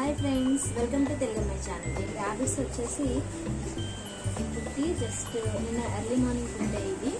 hi friends welcome to Telugu my channel ఈ rabbits వచ్చేసి ఆ, పుట్టి జస్ట్ నిన్న ఎర్లీ మార్నింగ్ పుట్టాయి ఇవి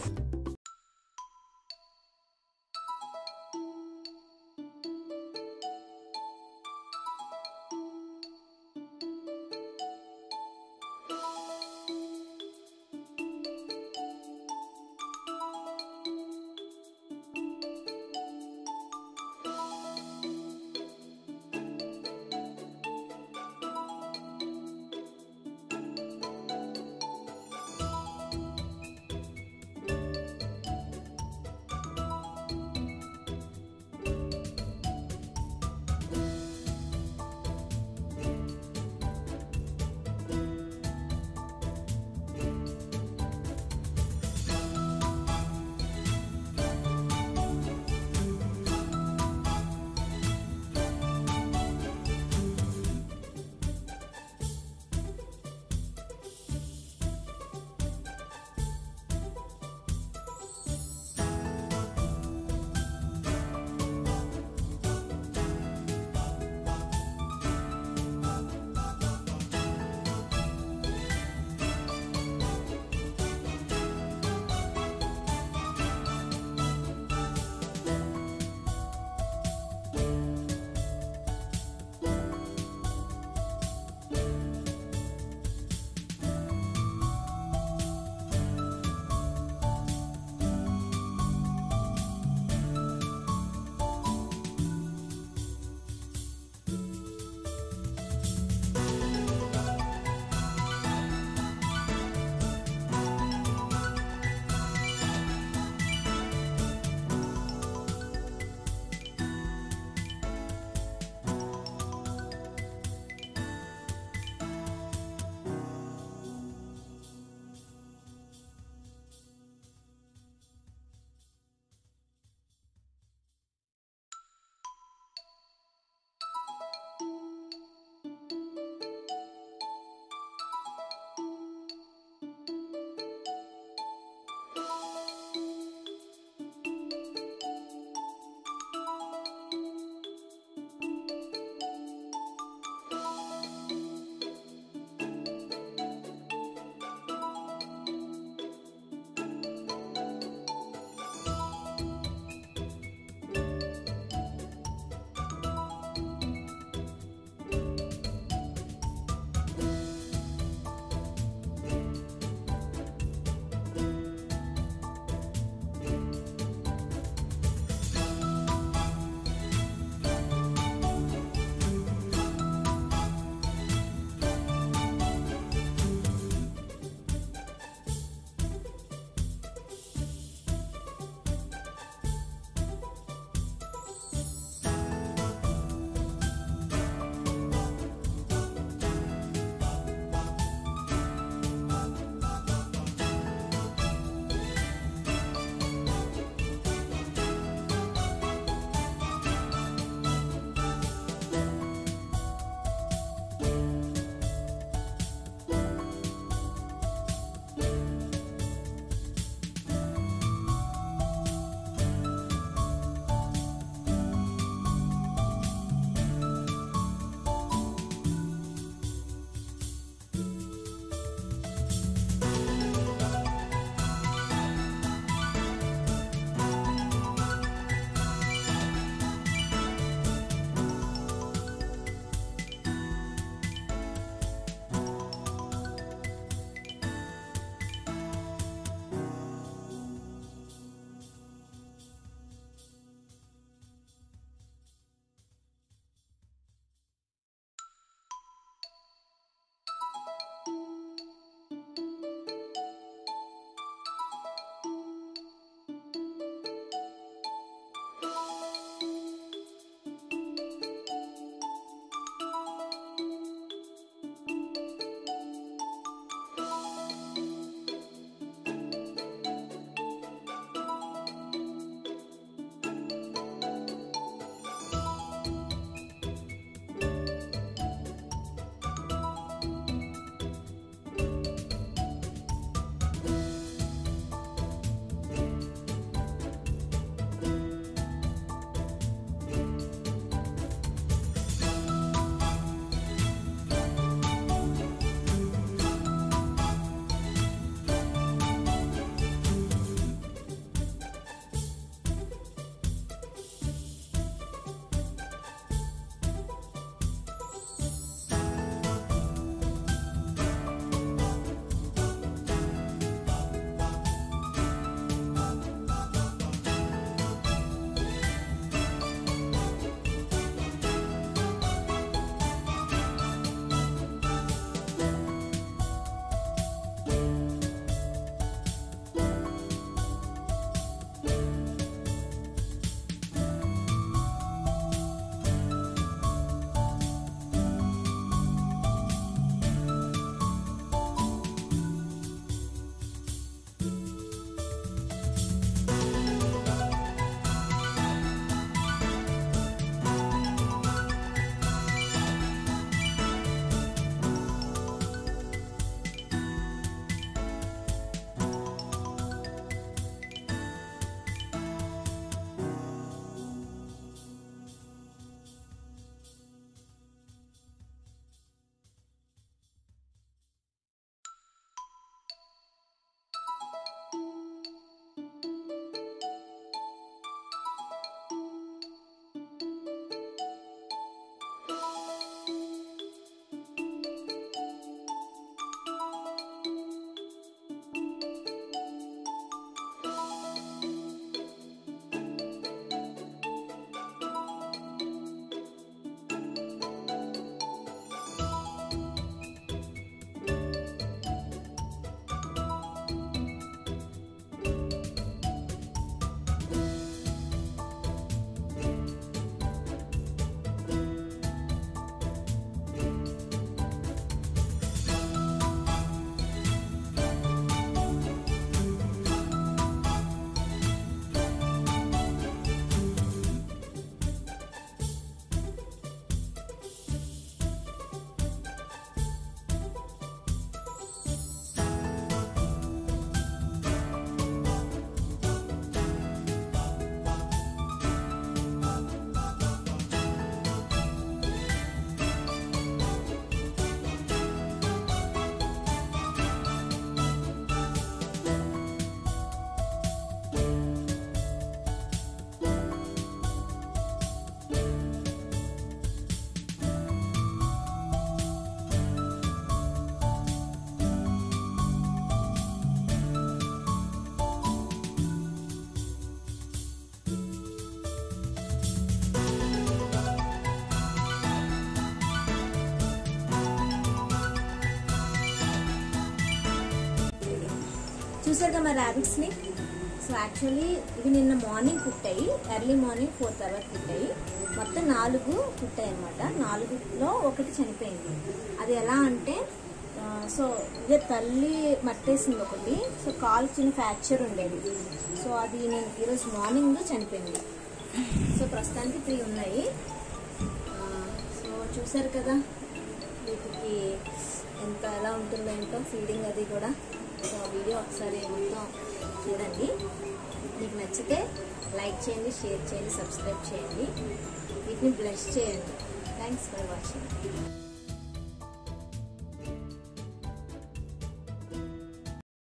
చూసారుగా మా ర్యాబిట్స్ని సో యాక్చువల్లీ ఇవి నిన్న మార్నింగ్ పుట్టాయి ఎర్లీ మార్నింగ్ ఫోర్ తర్వాత పుట్టాయి మొత్తం నాలుగు పుట్టాయి అనమాట నాలుగులో ఒకటి చనిపోయింది అది ఎలా అంటే ఆ, సో ఇదే తల్లి మట్టేసింది ఒకటి సో కాలు చిన్న ఫ్రాక్చర్ ఉండేది సో అది నేను ఈరోజు మార్నింగ్ చనిపోయింది సో ప్రస్తుతానికి త్రీ ఉన్నాయి ఆ, సో చూసారు కదా వీటికి ఎంత ఎలా ఉంటుందో ఏంటో ఫీడింగ్ అది కూడా సో వీడియో ఒకసారి మొత్తం చూడండి మీకు నచ్చితే లైక్ చేయండి షేర్ చేయండి సబ్స్క్రైబ్ చేయండి వీటిని బ్లెస్ చేయండి థ్యాంక్స్ ఫర్ వాచింగ్